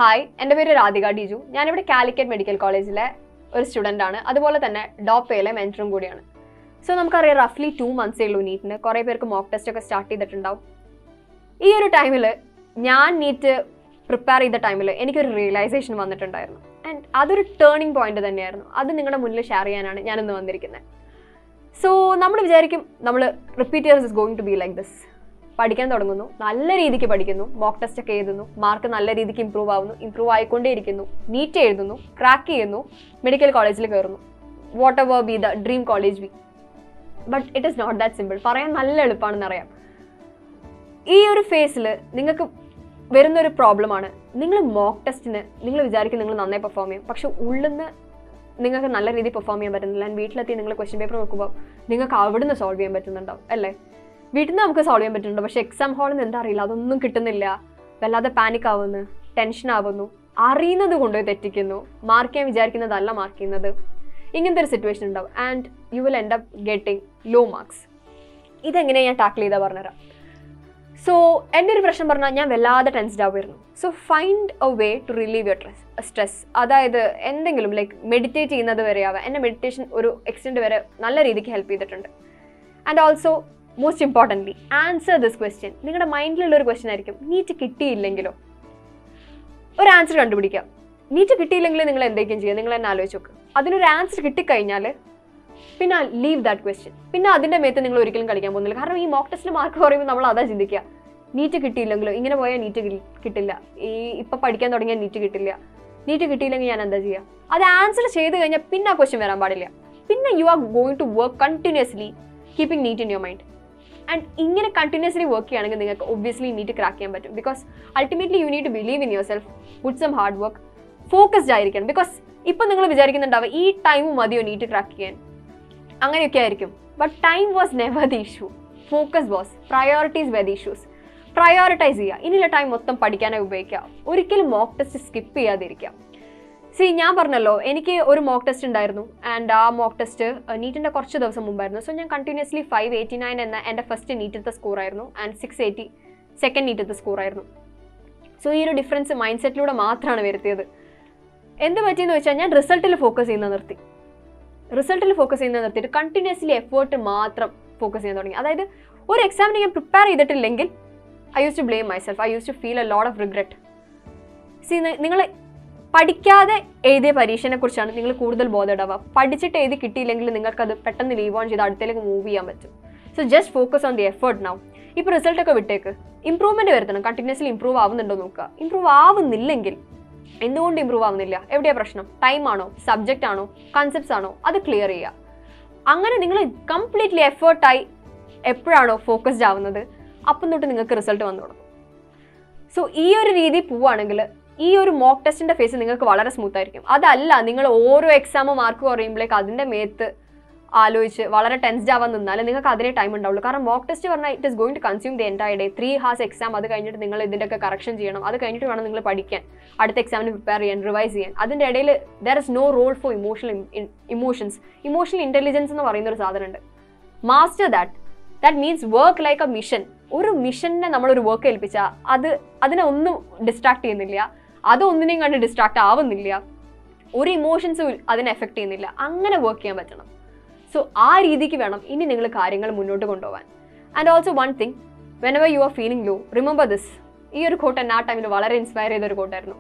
hi എൻ്റെ പേര് രാധിക ഡിജു ഞാനിവിടെ കാലിക്കറ്റ് മെഡിക്കൽ കോളേജിലെ ഒരു സ്റ്റുഡൻ്റ് ആണ് അതുപോലെ തന്നെ ഡോപ്പയിലെ മെൻറ്ററും കൂടിയാണ് സോ നമുക്കറിയാം റഫ്ലി ടു മന്ത്സേ ഉള്ളൂ നീറ്റിന് കുറേ പേർക്ക് മോക്ക് ടെസ്റ്റ് ഒക്കെ സ്റ്റാർട്ട് ചെയ്തിട്ടുണ്ടാവും ഈ ഒരു ടൈമിൽ ഞാൻ നീറ്റ് പ്രിപ്പയർ ചെയ്ത ടൈമിൽ എനിക്കൊരു റിയലൈസേഷൻ വന്നിട്ടുണ്ടായിരുന്നു ആൻഡ് അതൊരു ടേണിംഗ് പോയിന്റ് തന്നെയായിരുന്നു അത് നിങ്ങളുടെ മുന്നിൽ ഷെയർ ചെയ്യാനാണ് ഞാനിന്ന് വന്നിരിക്കുന്നത് സോ നമ്മൾ വിചാരിക്കും നമ്മൾ repeat years is going to be like this പഠിക്കാൻ തുടങ്ങുന്നു നല്ല രീതിക്ക് പഠിക്കുന്നു മോക്ക് ടെസ്റ്റ് ഒക്കെ എഴുതുന്നു മാർക്ക് നല്ല രീതിക്ക് ഇമ്പ്രൂവ് ആവുന്നു ഇമ്പ്രൂവ് ആയിക്കൊണ്ടേയിരിക്കുന്നു നീറ്റ് എഴുതുന്നു ക്രാക്ക് ചെയ്യുന്നു മെഡിക്കൽ കോളേജിൽ കയറുന്നു whatever be the dream college be but it is not that simple പറയാൻ നല്ല എളുപ്പമാണെന്ന് അറിയാം ഈ ഒരു ഫേസിൽ നിങ്ങൾക്ക് വരുന്ന ഒരു പ്രോബ്ലമാണ് നിങ്ങൾ മോക്ക് ടെസ്റ്റിന് നിങ്ങൾ വിചാരിക്കും നിങ്ങൾ നന്നായി പെർഫോം ചെയ്യും പക്ഷെ ഉള്ളിൽ നിന്ന് നിങ്ങൾക്ക് നല്ല രീതിയിൽ പെർഫോം ചെയ്യാൻ പറ്റുന്നില്ല ആൻഡ് വീട്ടിലെത്തി നിങ്ങൾ ക്വസ്റ്റ്യൻ പേപ്പർ നോക്കുമ്പോൾ നിങ്ങൾക്ക് അവിടുന്ന് സോൾവ് ചെയ്യാൻ പറ്റുന്നുണ്ടാവും അല്ലേ വീട്ടിൽ നിന്ന് നമുക്ക് സോൾവ് ചെയ്യാൻ പറ്റുന്നുണ്ട് പക്ഷേ എക്സാം ഹാളിൽ നിന്ന് എന്താ അറിയില്ല അതൊന്നും കിട്ടുന്നില്ല വല്ലാതെ പാനിക് ആവുന്നു ടെൻഷൻ ആവുന്നു അറിയുന്നത് കൊണ്ടുപോയി തെറ്റിക്കുന്നു മാർക്ക് ചെയ്യാൻ വിചാരിക്കുന്നതല്ല മാർക്ക് ചെയ്യുന്നത് ഇങ്ങനത്തെ ഒരു സിറ്റുവേഷൻ ഉണ്ടാവും and you will end up getting low marks ഇതെങ്ങനെ ഞാൻ ടാക്കിൾ ചെയ്താൽ പറഞ്ഞുതരാം സോ എൻ്റെ ഒരു പ്രശ്നം പറഞ്ഞാൽ ഞാൻ വല്ലാതെ ടെൻസ്ഡ് ആവുമായിരുന്നു so find a way to relieve your stress stress അതായത് എന്തെങ്കിലും ലൈക്ക് മെഡിറ്റേറ്റ് ചെയ്യുന്നത് വരെ ആവാം എൻ്റെ മെഡിറ്റേഷൻ ഒരു എക്സ്റ്റെൻഡ് വരെ നല്ല രീതിക്ക് ഹെൽപ്പ് ചെയ്തിട്ടുണ്ട് and also most importantly answer this question നിങ്ങളുടെ മൈൻഡിലുള്ള ഒരു ക്വസ്റ്റ്യൻ ആയിരിക്കും നീറ്റ് കിട്ടിയില്ലെങ്കിലോ ഒരു ആൻസർ കണ്ടുപിടിക്കാം നീറ്റ് കിട്ടിയില്ലെങ്കിൽ നിങ്ങൾ എന്തൊക്കെയും ചെയ്യുക നിങ്ങൾ എന്നെ ആലോചിച്ച് നോക്ക് അതിനൊരു ആൻസർ കിട്ടിക്കഴിഞ്ഞാൽ പിന്നെ ലീവ് ദാറ്റ് ക്വസ്റ്റ്യൻ പിന്നെ അതിൻ്റെ മേത്ത് നിങ്ങൾ ഒരിക്കലും കളിക്കാൻ പോകുന്നില്ല കാരണം ഈ മോക്ക് ടെസ്റ്റിൽ മാർക്ക് പറയുമ്പോൾ നമ്മൾ അതാ ചിന്തിക്കുക നീറ്റ് കിട്ടിയില്ലെങ്കിലോ ഇങ്ങനെ പോയാൽ നീറ്റ് കിട്ടില്ല ഈ ഇപ്പം പഠിക്കാൻ തുടങ്ങിയാൽ നീറ്റ് കിട്ടില്ല നീറ്റ് കിട്ടിയില്ലെങ്കിൽ ഞാൻ എന്താ ചെയ്യുക അത് ആൻസർ ചെയ്ത് കഴിഞ്ഞാൽ പിന്നെ ആ ക്വസ്റ്റ്യൻ വരാൻ പാടില്ല പിന്നെ you are going to work continuously keeping NEET in your mind and ഇങ്ങനെ കണ്ടിന്യൂസ്ലി വർക്ക് ചെയ്യുകയാണെങ്കിൽ നിങ്ങൾക്ക് ഒബ്വിയസ്ലി നീറ്റ് ക്രാക്ക് ചെയ്യാൻ പറ്റും because ultimately you need to believe in yourself good some hard work focused ആയിരിക്കണം because ഇപ്പം നിങ്ങൾ വിചാരിക്കുന്നുണ്ടാവുക ഈ time മതിയോ നീറ്റ് ക്രാക്ക് ചെയ്യാൻ അങ്ങനെയൊക്കെ ആയിരിക്കും but time was never the issue focus was priorities were the issues prioritize ചെയ്യുക ഇനിയുള്ള ടൈം മൊത്തം പഠിക്കാനായി ഉപയോഗിക്കുക ഒരിക്കലും മോക്ക് ടെസ്റ്റ് സ്കിപ്പ് ചെയ്യാതിരിക്കുക സി ഞാൻ പറഞ്ഞല്ലോ എനിക്ക് ഒരു മോക്ക് ടെസ്റ്റ് ഉണ്ടായിരുന്നു ആൻഡ് ആ മോക്ക് ടെസ്റ്റ് നീറ്റിൻ്റെ കുറച്ച് ദിവസം മുമ്പായിരുന്നു സോ ഞാൻ കണ്ടിന്യൂസ്ലി ഫൈവ് എയ്റ്റി നയൻ എന്ന എൻ്റെ ഫസ്റ്റ് നീറ്റത്തെ സ്കോർ ആയിരുന്നു ആൻഡ് സിക്സ് എയ്റ്റി സെക്കൻഡ് നീറ്റത്തെ സ്കോർ ആയിരുന്നു സോ ഈ ഒരു ഡിഫറൻസ് മൈൻഡ് സെറ്റിലൂടെ മാത്രമാണ് വരുത്തിയത് എന്ത് പറ്റിയെന്ന് വെച്ചാൽ ഞാൻ റിസൾട്ടിൽ ഫോക്കസ് ചെയ്യുന്നത് നിർത്തി റിസൾട്ടിൽ ഫോക്കസ് ചെയ്യുന്നത് നിർത്തിയിട്ട് കണ്ടിന്യൂസ്ലി എഫേർട്ട് മാത്രം ഫോക്കസ് ചെയ്യാൻ തുടങ്ങി അതായത് ഒരു എക്സാമിന് ഞാൻ പ്രിപ്പയർ ചെയ്തിട്ടില്ലെങ്കിൽ I used to blame myself I used to feel a lot of regret see നിങ്ങൾ പഠിക്കാതെ എഴുതിയ പരീക്ഷനെ കുറിച്ചാണ് നിങ്ങൾ കൂടുതൽ ബോധമുണ്ടാവുക പഠിച്ചിട്ട് എഴുതി കിട്ടിയില്ലെങ്കിൽ നിങ്ങൾക്കത് പെട്ടെന്ന് ലീവ് ഓൺ ചെയ്ത് അടുത്തേക്ക് മൂവ് ചെയ്യാൻ പറ്റും so just focus on the effort now ഇപ്പോൾ റിസൾട്ടൊക്കെ വിട്ടേക്ക് ഇമ്പ്രൂവ്മെൻറ്റ് വരുത്തണം കണ്ടിന്യൂസ്ലി ഇമ്പ്രൂവ് ആവുന്നുണ്ടോ നോക്കുക ഇമ്പ്രൂവ് ആവുന്നില്ലെങ്കിൽ എന്തുകൊണ്ട് ഇമ്പ്രൂവ് ആവുന്നില്ല എവിടെയാ പ്രശ്നം ടൈം ആണോ സബ്ജക്റ്റ് ആണോ കൺസെപ്റ്റ്സ് ആണോ അത് ക്ലിയർ ചെയ്യുക അങ്ങനെ നിങ്ങൾ കംപ്ലീറ്റ്ലി എഫേർട്ടായി എപ്പോഴാണോ ഫോക്കസ്ഡ് ആവുന്നത് അപ്പം തൊട്ട് നിങ്ങൾക്ക് റിസൾട്ട് വന്നു തുടങ്ങും സോ ഈ ഒരു രീതി പോവുകയാണെങ്കിൽ ഈ ഒരു മോക്ക് ടെസ്റ്റിന്റെ ഫേസ് നിങ്ങൾക്ക് വളരെ സ്മൂത്ത് ആയിരിക്കും അതല്ല നിങ്ങൾ ഓരോ എക്സാമും മാർക്ക് കുറയുമ്പോഴേക്ക് അതിന്റെ മേത്ത് ആലോചിച്ച് വളരെ ടെൻസ്ഡ് ആവാൻ നിന്നാൽ നിങ്ങൾക്ക് അതിനെ ടൈം ഉണ്ടാവുള്ളൂ കാരണം മോക്ക് ടെസ്റ്റ് പറഞ്ഞാൽ it is going to consume the entire day three hours exam അത് കഴിഞ്ഞിട്ട് നിങ്ങൾ ഇതിൻ്റെയൊക്കെ കറക്ഷൻ ചെയ്യണം അത് കഴിഞ്ഞിട്ട് വേണം നിങ്ങൾ പഠിക്കാൻ അടുത്ത എക്സാമിന് പ്രിപ്പയർ ചെയ്യാൻ റിവൈസ് ചെയ്യാൻ അതിൻ്റെ ഇടയിൽ there is no role for emotional emotions emotional intelligence എന്ന് പറയുന്ന ഒരു സാധനമുണ്ട് master that that means work like a mission ഒരു മിഷനെ നമ്മളൊരു വർക്ക് ഏൽപ്പിച്ചാൽ അത് അതിനെ ഒന്നും ഡിസ്ട്രാക്ട് ചെയ്യുന്നില്ല അതൊന്നിനെയും കണ്ട് ഡിസ്ട്രാക്ട് ആവുന്നില്ല ഒരു ഇമോഷൻസും അതിനെ എഫക്ട് ചെയ്യുന്നില്ല അങ്ങനെ വർക്ക് ചെയ്യാൻ പറ്റണം സോ ആ രീതിക്ക് വേണം ഇനി നിങ്ങൾ കാര്യങ്ങൾ മുന്നോട്ട് കൊണ്ടുപോകാൻ and also one thing whenever you are feeling low remember this ഈ ഒരു കോട്ട് എന്നെ ആ ടൈമിൽ വളരെ ഇൻസ്പയർ ചെയ്ത ഒരു കോട്ടായിരുന്നു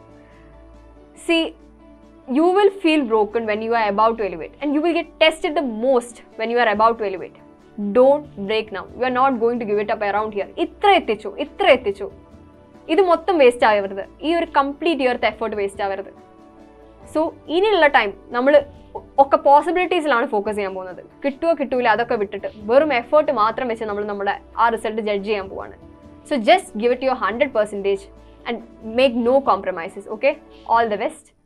see you will feel broken when you are about to elevate and you will get tested the most when you are about to elevate don't break now you are not going to give it up around here ഇത്ര എത്തിച്ചു ഇത്ര എത്തിച്ചു ഇത് മൊത്തം waste ആവരുത് ഈ ഒരു complete ഇയർത്തെ എഫേർട്ട് വേസ്റ്റ് ആവരുത് സോ ഇനിയുള്ള ടൈം നമ്മൾ ഒക്കെ പോസിബിലിറ്റീസിലാണ് ഫോക്കസ് ചെയ്യാൻ പോകുന്നത് കിട്ടുമോ കിട്ടൂല അതൊക്കെ വിട്ടിട്ട് വെറും എഫേർട്ട് മാത്രം വെച്ച് നമ്മൾ നമ്മുടെ ആ റിസൾട്ട് ജഡ്ജ് ചെയ്യാൻ പോവാണ് so just give it your hundred percentage and make no compromises okay all the best